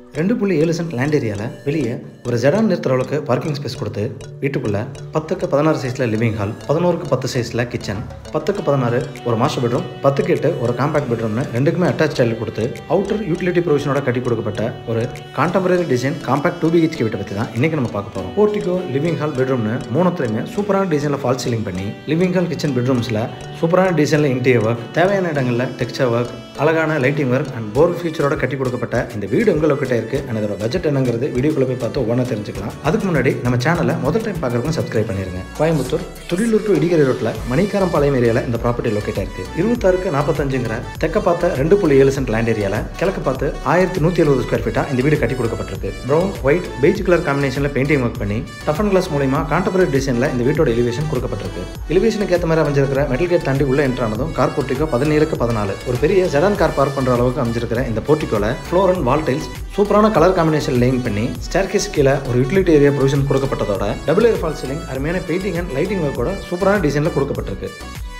ரெண்டு புள்ளி ஏழு சென்ட் லேண்ட் ஏரியாவில் வெளியே ஒரு ஜெடான் நிறுத்துற அளவுக்கு பார்க்கிங் ஸ்பேஸ் கொடுத்து வீட்டுக்குள்ளே பத்துக்கு பதினாறு சைஸில் லிவிங் ஹால் பதினோருக்கு பத்து சைஸில் கிச்சன் பத்துக்கு பதினாறு ஒரு மாஸ்டர் பெட்ரூம் பத்துக்கு எட்டு ஒரு காம்பேக்ட் பெட்ரூம்னு ரெண்டுக்குமே அட்டாச் ஸ்டைல் கொடுத்து அவுட்டர் யூட்டிலிட்டி ப்ரொவிஷனோட கட்டி கொடுக்கப்பட்ட ஒரு contemporary design compact two BHK வீட்டை பற்றி தான் இன்றைக்கி நம்ம பார்க்க போகிறோம் போர்ட்டிகோ லிவிங் ஹால் பெட்ரூம்னு மூணுத்துலையுமே சூப்பரான டிசைனில் ஃபால் சீலிங் பண்ணி லிவிங் ஹால் கிச்சன் பெட்ரூம்ஸில் சூப்பரான டிசைனில் இன்டீரியர் ஒர்க் தேவையான இடங்களில் டெக்ஸ்டர் ஒர்க் அழகான லைட்டிங் ஒர்க் அண்ட் போர் ஃபீச்சரோட கட்டி கொடுக்கப்பட்ட இந்த வீடு உங்கள்கிட்ட இருக்கு அண்ட் இதோட பட்ஜெட் என்னங்கிறது வீடியோக்குள்ள போய் பார்த்து ஒவ்வொன்றா தெரிஞ்சுக்கலாம் அதுக்கு முன்னாடி நம்ம சேனலை முதல் டைம் பார்க்குறவங்க சப்ஸ்கிரைப் பண்ணிருங்க கோயம்புத்தூர் துடிலூர் டு இடிகரை ரோட்டில் மணிக்காரம் பாளையம் ஏரியாவில் இந்த ப்ராப்பர்ட்டி லொக்கேட் இருக்கு இருபத்தாறுக்கு நாற்பத்தஞ்சுங்கிற தெக்க பார்த்த ரெண்டு புள்ளி ஏழு சென்ட் லேண்ட் ஏரியாவில் கிழக்கு பார்த்து ஆயிரத்தி நூற்றி எழுபது ஸ்கொயர் ஃபீட்டாக இந்த வீடு கட்டி கொடுக்கப்பட்டிருக்கு ப்ரௌன் ஒயிட் பெய்ஜ் கலர் காம்பினேஷனில் பெயிண்டிங் ஒர்க் பண்ணி டஃப் அண்ட் கிளாஸ் மூலியமா கான்டெம்பரரி டிசைனில் இந்த வீட்டோட எலிவேஷன் கொடுக்கப்பட்டிருக்கு எலிவேஷனுக்கு ஏற்ற மாதிரி அமைஞ்சிருக்கிற மெட்டல் கேட் தாண்டி உள்ள என்ட்ரானதும் கார் போர்ட்டிகோ பதினேழுக்கு பதினாலு ஒரு பெரிய ஜெடான் கார் பார்க் பண்ணுற அளவுக்கு அமைஞ்சிருக்கிற இந்த போர்ட்டிகோல ஃப்ளோர் அண்ட் வால் டைல்ஸ் சூப்பரான கலர் காம்பினேஷன் லேயிங் பண்ணி ஸ்டேர்கேஸ் கீழே ஒரு யூட்டிலிட்டி ஏரியா ப்ரொவிஷன் கொடுக்கப்பட்டதோட டபுள் ஏர் ஃபால் சீலிங் அருமையான பெயிண்டிங் அண்ட் லைட்டிங் ஒர்க்கோட சூப்பரான டிசைனில் கொடுக்கப்பட்டிருக்கு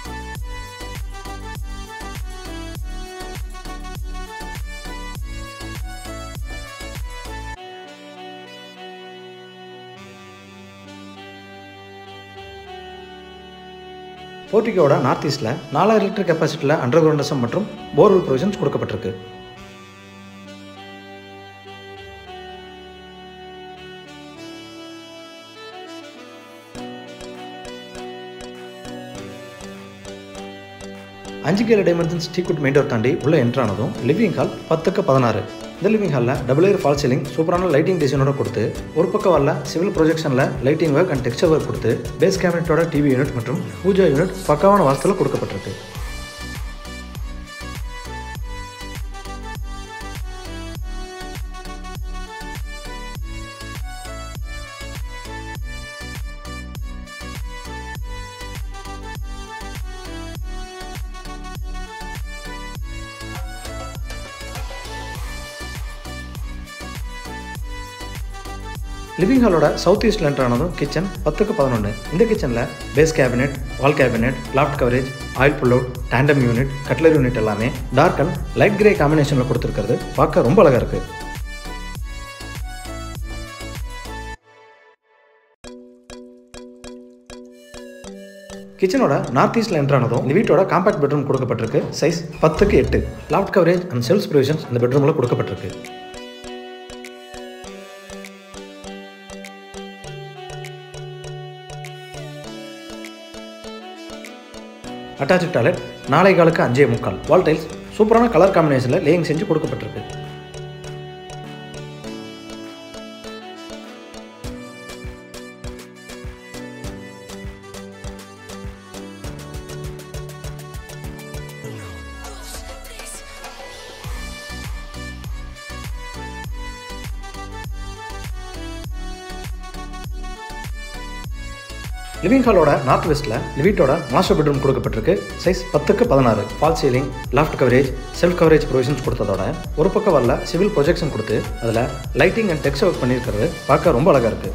போர்ட்டிகோட நார்த் ஈஸ்ட்டில் நாலாயிரம் லிட்டர் கெப்பாசிட்டியில் அண்டர் கிரவுண்டசம் மற்றும் போர்வெல் ப்ரொவிஷன்ஸ் கொடுக்கப்பட்டிருக்கு அஞ்சு கேல டைமென்ஷன்ஸ் டீக்குட் மெயின் டோர் தாண்டி உள்ள என்ட்ரானதும் லிவிங் ஹால் பத்துக்கு பதினாறு இந்த லிவிங் ஹாலில் டபுள் ஏர் ஃபால் சீலிங் சூப்பரான லைட்டிங் டிசைனோட கொடுத்து ஒரு பக்கம் வரல சிவில் ப்ரொஜெக்ஷனில் lighting work and texture work கொடுத்து பேஸ் கேபினட்டோட டிவி யூனிட் மற்றும் பூஜா யூனிட் பக்காவான வாசத்தில் கொடுக்கப்பட்டிருக்கு லிவிங் ஹாலோட சவுத் ஈஸ்ட் என்ட்ரானதும் கிச்சன் பத்துக்கு பதினொன்று இந்த கிச்சனில் base cabinet wall cabinet loft coverage oil pull out tandem unit cutlery unit எல்லாமே டார்க் அண்ட் லைட் கிரே காம்பினேஷனில் கொடுத்துருக்கிறது பார்க்க ரொம்ப அழகாக இருக்குது கிச்சனோட நார்த் ஈஸ்ட்ல என்ட்ரானதும் இந்த வீட்டோட காம்பாக்ட் பெட்ரூம் கொடுக்கப்பட்டிருக்கு சைஸ் பத்துக்கு எட்டு loft coverage and shelves provisions இந்த பெட்ரூமில் கொடுக்கப்பட்டிருக்கு அட்டாச் டாய்லெட் நாளை காலுக்கு அஞ்சே முக்கால் வால் டைல்ஸ் சூப்பரான கலர் காம்பினேஷனில் லேயிங் செஞ்சு கொடுக்கப்பட்டிருக்கு லிவிங் ஹாலோட நார்த் வெஸ்ட்டில் வீட்டோட மாஸ்டர் பெட்ரூம் கொடுக்கப்பட்டிருக்கு சைஸ் பத்துக்கு பதினாறு fall ceiling loft coverage shelf coverage provisions கொடுத்ததோட ஒரு பக்கம் வரல சிவில் ப்ரொஜெக்ஷன் கொடுத்து அதில் லைட்டிங் அண்ட் டெக்ஸ்ட் ஒர்க் பண்ணியிருக்கிறது பார்க்க ரொம்ப அழகாக இருக்குது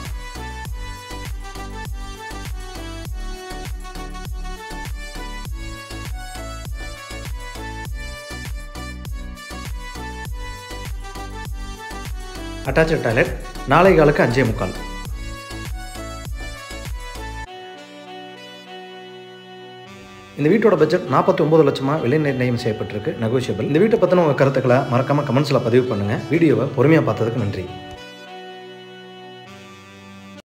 அட்டாச்சு டாய்லெட் நாளை காலுக்கு அஞ்சே முக்கால் இந்த வீட்டோட பட்ஜெட் நாற்பத்தி ஒன்பது லட்சமா விலை நிர்ணயம் செய்யப்பட்டிருக்கு நெகோஷியபிள் இந்த வீட்டை பற்றின உங்கள் கருத்துக்களை மறக்காம கமெண்ட்ஸில் பதிவு பண்ணுங்கள் வீடியோவை பொறுமையாக பார்த்ததுக்கு நன்றி